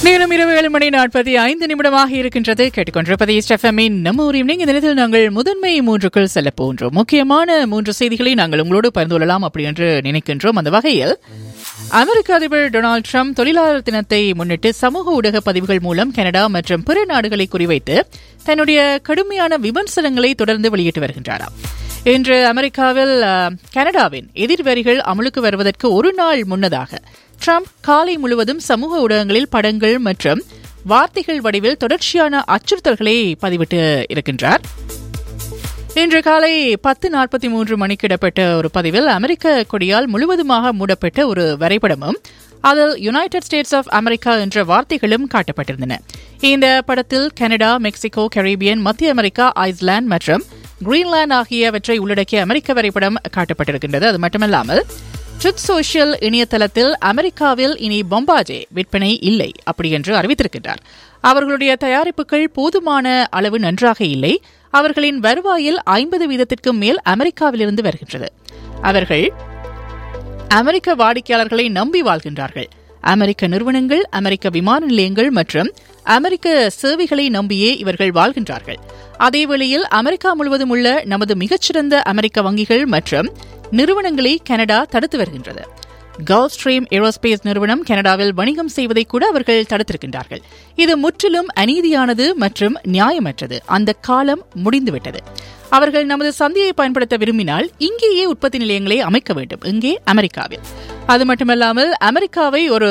நேரம் இரவு ஏழு மணி நாற்பத்தி ஐந்து நிமிடமாக இருக்கின்றது கேட்டுக்கொண்டிருப்பது ஸ்டெஃபமின் நம்ம ஒரு ஈவினிங் இந்த நேரத்தில் நாங்கள் முதன்மை மூன்றுக்குள் செல்ல போன்றோம் முக்கியமான மூன்று செய்திகளை நாங்கள் உங்களோடு பகிர்ந்து கொள்ளலாம் அப்படி என்று நினைக்கின்றோம் அந்த வகையில் அமெரிக்க அதிபர் டொனால்டு ட்ரம்ப் தொழிலாளர் தினத்தை முன்னிட்டு சமூக ஊடக பதிவுகள் மூலம் கனடா மற்றும் பிற நாடுகளை குறிவைத்து தன்னுடைய கடுமையான விமர்சனங்களை தொடர்ந்து வெளியிட்டு வருகின்றாராம் இன்று அமெரிக்காவில் அஹ், கனடாவின் எதிர்வரிகள் அமலுக்கு வருவதற்கு ஒரு நாள் முன்னதாக ட்ரம்ப் காலை முழுவதும் சமூக ஊடகங்களில் படங்கள் மற்றும் வார்த்தைகள் வடிவில் தொடர்ச்சியான அச்சுறுத்தல்களை பதிவிட்டு இருக்கின்றார் இன்று காலை பத்து நாற்பத்தி மூன்று மணிக்கு இடப்பட்ட ஒரு பதிவில் அமெரிக்க கொடியால் முழுவதுமாக மூடப்பட்ட ஒரு வரைபடமும் அதில் யுனைடெட் ஸ்டேட்ஸ் ஆஃப் அமெரிக்கா என்ற வார்த்தைகளும் காட்டப்பட்டிருந்தன இந்த படத்தில் கனடா மெக்சிகோ கரீபியன் மத்திய அமெரிக்கா ஐஸ்லாந்து மற்றும் கிரீன்லாந்து ஆகியவற்றை உள்ளடக்கிய அமெரிக்க வரைபடம் காட்டப்பட்டிருக்கின்றது அது மட்டுமல்லாமல் ட்ருத் சோஷியல் இணையதளத்தில் அமெரிக்காவில் இனி பொம்பாஜே விற்பனை இல்லை அப்படி என்று அறிவித்திருக்கின்றார் அவர்களுடைய தயாரிப்புகள் போதுமான அளவு நன்றாக இல்லை அவர்களின் வருவாயில் ஐம்பது வீதத்திற்கும் மேல் அமெரிக்காவிலிருந்து வருகின்றது அவர்கள் அமெரிக்க வாடிக்கையாளர்களை நம்பி வாழ்கின்றார்கள் அமெரிக்க நிறுவனங்கள் அமெரிக்க விமான நிலையங்கள் மற்றும் அமெரிக்க சேவைகளை நம்பியே இவர்கள் வாழ்கின்றார்கள் அதேவேளையில் அமெரிக்கா முழுவதும் உள்ள நமது மிகச்சிறந்த அமெரிக்க வங்கிகள் மற்றும் நிறுவனங்களை கனடா தடுத்து வருகின்றது கல்ஃப் ஸ்ட்ரீம் ஏரோஸ்பேஸ் நிறுவனம் கனடாவில் வணிகம் செய்வதை கூட அவர்கள் தடுத்திருக்கின்றார்கள் இது முற்றிலும் அநீதியானது மற்றும் நியாயமற்றது அந்த காலம் முடிந்துவிட்டது அவர்கள் நமது சந்தையை பயன்படுத்த விரும்பினால் இங்கேயே உற்பத்தி நிலையங்களை அமைக்க வேண்டும் இங்கே அமெரிக்காவில் அது மட்டுமல்லாமல் அமெரிக்காவை ஒரு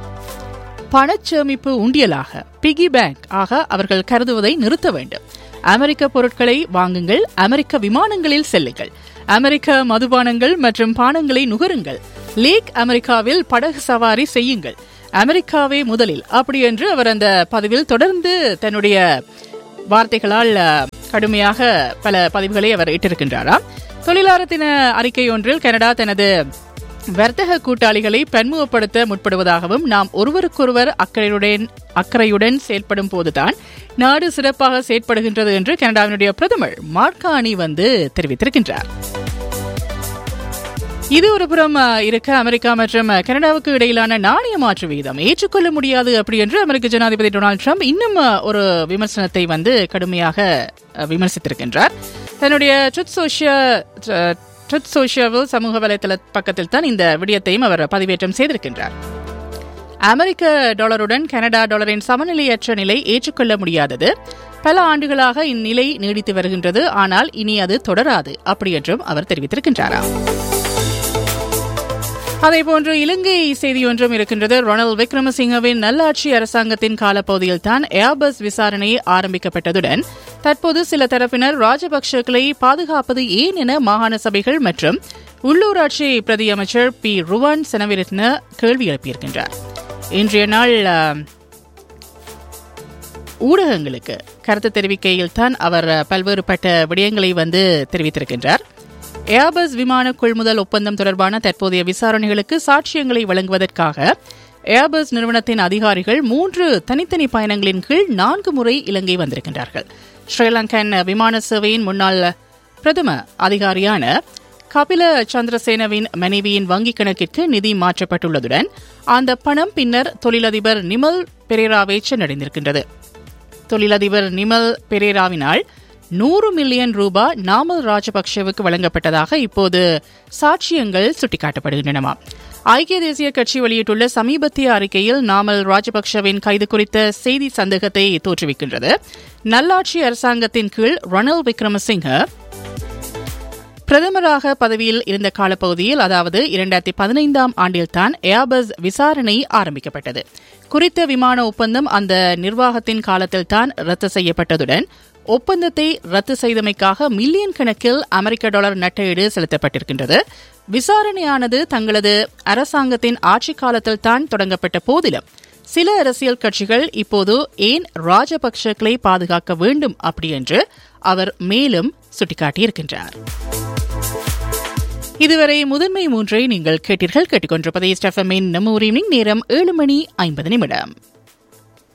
பணச்சேமிப்பு உண்டியலாக பிகி பேங்க் ஆக அவர்கள் கருதுவதை நிறுத்த வேண்டும் அமெரிக்க பொருட்களை வாங்குங்கள் அமெரிக்க விமானங்களில் செல்லுங்கள் அமெரிக்க மதுபானங்கள் மற்றும் பானங்களை நுகருங்கள் லேக் அமெரிக்காவில் படகு சவாரி செய்யுங்கள் அமெரிக்காவே முதலில் அப்படி என்று அவர் அந்த பதிவில் தொடர்ந்து தன்னுடைய வார்த்தைகளால் அஹ், கடுமையாக பல பதிவுகளை அவர் இட்டிருக்கின்றாராம் தொழிலாளர் தின அறிக்கை ஒன்றில் கனடா தனது வர்த்தக கூட்டாளிகளை பன்முகப்படுத்த முற்படுவதாகவும் நாம் ஒருவருக்கொருவர் அக்கறையுடன் அக்கறையுடன் செயல்படும் போதுதான் நாடு சிறப்பாக செயற்படுகின்றது என்று கனடாவினுடைய பிரதமர் மார்கானி வந்து தெரிவித்திருக்கின்றார் இது ஒரு புறம் அஹ், இருக்க அமெரிக்கா மற்றும் அஹ், கனடாவுக்கு இடையிலான நாணய மாற்று விகிதம் ஏற்றுக்கொள்ள முடியாது அப்படி என்று அமெரிக்க ஜனாதிபதி டொனால்டு ட்ரம்ப் இன்னும் அஹ், ஒரு விமர்சனத்தை வந்து கடுமையாக அஹ், விமர்சித்திருக்கின்றார் தன்னுடைய ட்ருத் சோஷியல் ட்ருத் சோஷியல் சமூக வலைதள பக்கத்தில் தான் இந்த விடயத்தையும் அவர் பதிவேற்றம் செய்திருக்கின்றார் அமெரிக்க டாலருடன் கனடா டாலரின் சமநிலையற்ற நிலை ஏற்றுக்கொள்ள முடியாதது பல ஆண்டுகளாக இந்நிலை நீடித்து வருகின்றது ஆனால் இனி அது தொடராது அப்படி என்றும் அவர் தெரிவித்திருக்கின்றாராம் அதேபோன்று இலங்கை செய்தி ஒன்றும் இருக்கின்றது ரொனல் விக்ரமசிங்கவின் நல்லாட்சி அரசாங்கத்தின் காலப்பகுதியில் தான் ஏர்பஸ் விசாரணை ஆரம்பிக்கப்பட்டதுடன் தற்போது சில தரப்பினர் ராஜபக்சேக்களை பாதுகாப்பது ஏன் என மாகாண சபைகள் மற்றும் உள்ளூராட்சி பிரதி அமைச்சர் பி ருவான் செனவிரத்ன கேள்வி எழுப்பியிருக்கின்றார் இன்றைய நாள் ஆம், ஊடகங்களுக்கு கருத்து தெரிவிக்கையில் தான் அவர் பல்வேறுபட்ட விடயங்களை வந்து தெரிவித்திருக்கின்றார் ஏர்பஸ் விமான கொள்முதல் ஒப்பந்தம் தொடர்பான தற்போதைய விசாரணைகளுக்கு சாட்சியங்களை வழங்குவதற்காக ஏர்பஸ் நிறுவனத்தின் அதிகாரிகள் மூன்று தனித்தனி பயணங்களின் கீழ் நான்கு முறை இலங்கை வந்திருக்கின்றார்கள் ஸ்ரீலங்கன் விமான சேவையின் முன்னாள் பிரதம அதிகாரியான கபில சந்திரசேனவின் மனைவியின் வங்கிக் கணக்கிற்கு நிதி மாற்றப்பட்டுள்ளதுடன் அந்த பணம் பின்னர் தொழிலதிபர் நிமல் பெரேராவை சென்றடைந்திருக்கின்றது தொழிலதிபர் நிமல் பெரேராவினால் நூறு மில்லியன் ரூபாய் நாமல் ராஜபக்சேவுக்கு வழங்கப்பட்டதாக இப்போது சாட்சியங்கள் சுட்டிக்காட்டப்படுகின்றனவா ஐக்கிய தேசிய கட்சி வெளியிட்டுள்ள சமீபத்திய அறிக்கையில் நாமல் ராஜபக்சவின் கைது குறித்த செய்தி சந்தேகத்தை தோற்றுவிக்கின்றது நல்லாட்சி அரசாங்கத்தின் கீழ் ரணில் விக்ரமசிங்க பிரதமராக பதவியில் இருந்த காலப்பகுதியில் அதாவது இரண்டாயிரத்தி பதினைந்தாம் ஆண்டில்தான் ஏர்பஸ் விசாரணை ஆரம்பிக்கப்பட்டது குறித்த விமான ஒப்பந்தம் அந்த நிர்வாகத்தின் காலத்தில்தான் ரத்து செய்யப்பட்டதுடன் ஒப்பந்தத்தை ரத்து செய்தமைக்காக மில்லியன் கணக்கில் அமெரிக்க டாலர் நட்டஈடு செலுத்தப்பட்டிருக்கின்றது விசாரணையானது தங்களது அரசாங்கத்தின் ஆட்சி காலத்தில் தான் தொடங்கப்பட்ட போதிலும் சில அரசியல் கட்சிகள் இப்போது ஏன் ராஜபக்சக்களை பாதுகாக்க வேண்டும் அப்படி என்று அவர் மேலும் சுட்டிக்காட்டியிருக்கின்றார் இதுவரை முதன்மை மூன்றை நீங்கள் கேட்டீர்கள் கேட்டுக்கொண்டிருப்பதை ஸ்டெஃபமின் நம்ம ஒரு evening நேரம் ஏழு மணி ஐம்பது நிமிடம்